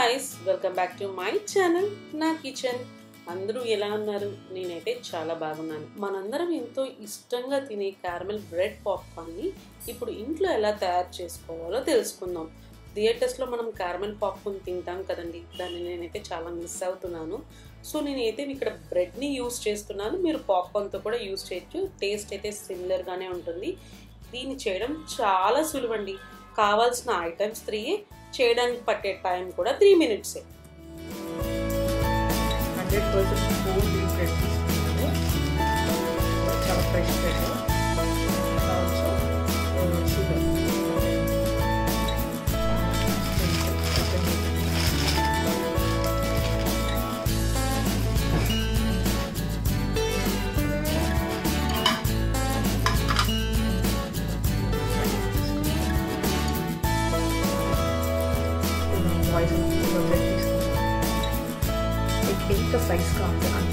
guys welcome back to my channel నా kitchen అందరూ ఎలా ఉన్నారు నేనైతే చాలా బాగున్నాను మనందరం ఎంతో ఇష్టంగా తినే క్యారమెల్ బ్రెడ్ పాప్కార్న్ని ఇప్పుడు ఇంట్లో ఎలా తయారు చేసుకోవాలో తెలుసుకుందాం థియేటర్స్లో మనం క్యారమెల్ పాప్కార్న్ తింటాం కదండి దాన్ని నేనైతే చాలా మిస్ అవుతున్నాను సో నేనైతే ఇక్కడ బ్రెడ్ని యూస్ చేస్తున్నాను మీరు పాప్కార్న్తో కూడా యూస్ చేయొచ్చు టేస్ట్ అయితే సిమిలర్గానే ఉంటుంది దీన్ని చేయడం చాలా సులువండి కావాల్సిన ఐటమ్స్ త్రీ చేయడానికి పట్టే టైం కూడా త్రీ మినిట్సే hundred percent whole wheat bread తీసుకున్నాను చాలా ఫ్రెష్ బ్రెడ్ ఆల్సో షుగర్ వాయిస్ బ్రెడ్ తీసుకున్నాను మీకు ఎంత సైజ్ కావాలి అంత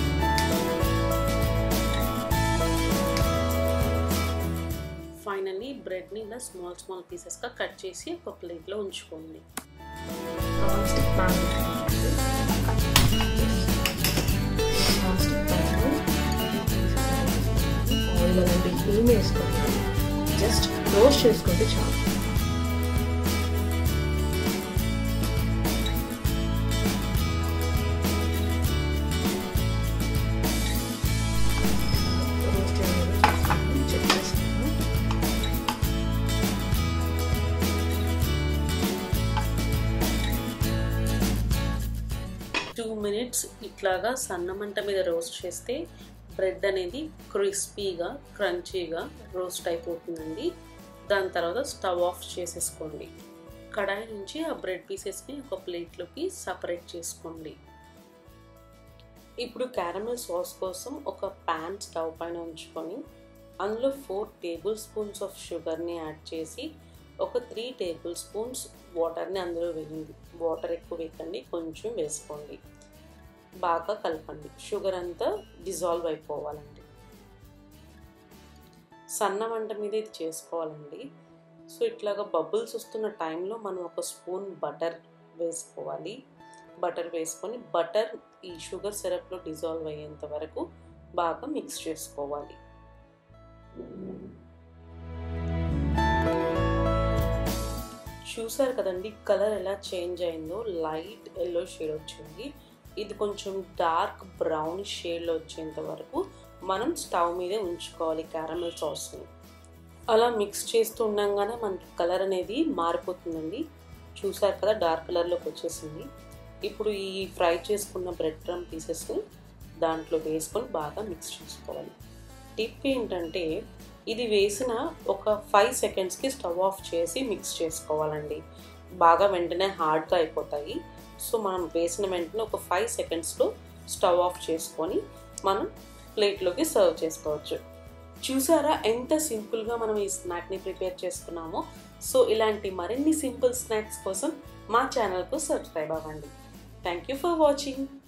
ఫైనల్లీ బ్రెడ్ని ఇలా స్మాల్ స్మాల్ పీసెస్గా కట్ చేసి ఒక ప్లేట్లో ఉంచుకోండి non stick pan non stick ప్యాన్లో ఆయిల్ అలాంటి ఏం వేసుకోండి జస్ట్ రోస్ట్ చేసుకుంటే చాలు రోస్ట్ అనేది చెక్ చేసుకున్నాను టూ మినిట్స్ ఇట్లాగా సన్నమంట మీద రోస్ట్ చేస్తే బ్రెడ్ అనేది క్రిస్పీగా క్రంచీగా రోస్ట్ అయిపోతుందండి దాని తర్వాత స్టవ్ ఆఫ్ చేసేసుకోండి కడాయి నుంచి ఆ బ్రెడ్ పీసెస్ని ఒక ప్లేట్లోకి సపరేట్ చేసుకోండి ఇప్పుడు క్యారమెల్ సాస్ కోసం ఒక ప్యాన్ స్టవ్ పైన ఉంచుకొని అందులో ఫోర్ టేబుల్ స్పూన్స్ ఆఫ్ షుగర్ని యాడ్ చేసి ఒక త్రీ టేబుల్ స్పూన్స్ వాటర్ని అందులో వేయండి వాటర్ ఎక్కువ వేయకండి కొంచెం వేసుకోండి బాగా కలపండి షుగర్ అంతా డిజాల్వ్ అయిపోవాలండి సన్న వంట మీద ఇది చేసుకోవాలండి సో ఇట్లాగా బబుల్స్ వస్తున్న టైంలో మనం ఒక స్పూన్ బటర్ వేసుకోవాలి బటర్ వేసుకొని బటర్ ఈ షుగర్ సిరప్లో డిజాల్వ్ అయ్యేంత వరకు బాగా మిక్స్ చేసుకోవాలి చూసారు కదండి కలర్ ఎలా చేంజ్ అయిందో లైట్ ఎల్లో షేడ్ వచ్చింది ఇది కొంచెం డార్క్ బ్రౌన్ షేడ్లో వచ్చేంత వరకు మనం స్టవ్ మీదే ఉంచుకోవాలి క్యారమెల్ సాస్ని అలా మిక్స్ చేస్తూ ఉండగానే మనకి కలర్ అనేది మారిపోతుందండి చూసారు కదా డార్క్ కలర్లోకి వచ్చేసింది ఇప్పుడు ఈ ఫ్రై చేసుకున్న బ్రెడ్ క్రమ్ పీసెస్ని దాంట్లో వేసుకొని బాగా మిక్స్ చేసుకోవాలి టిప్ ఏంటంటే ఇది వేసిన ఒక ఫైవ్ సెకండ్స్కి స్టవ్ ఆఫ్ చేసి మిక్స్ చేసుకోవాలండి బాగా వెంటనే హార్డ్గా అయిపోతాయి సో మనం వేసిన వెంటనే ఒక ఫైవ్ సెకండ్స్లో స్టవ్ ఆఫ్ చేసుకొని మనం ప్లేట్లోకి సర్వ్ చేసుకోవచ్చు చూసారా ఎంత సింపుల్గా మనం ఈ స్నాక్ని ప్రిపేర్ చేసుకున్నామో సో ఇలాంటి మరిన్ని సింపుల్ స్నాక్స్ కోసం మా ఛానల్కు సబ్స్క్రైబ్ అవ్వండి థ్యాంక్ యూ ఫర్ వాచింగ్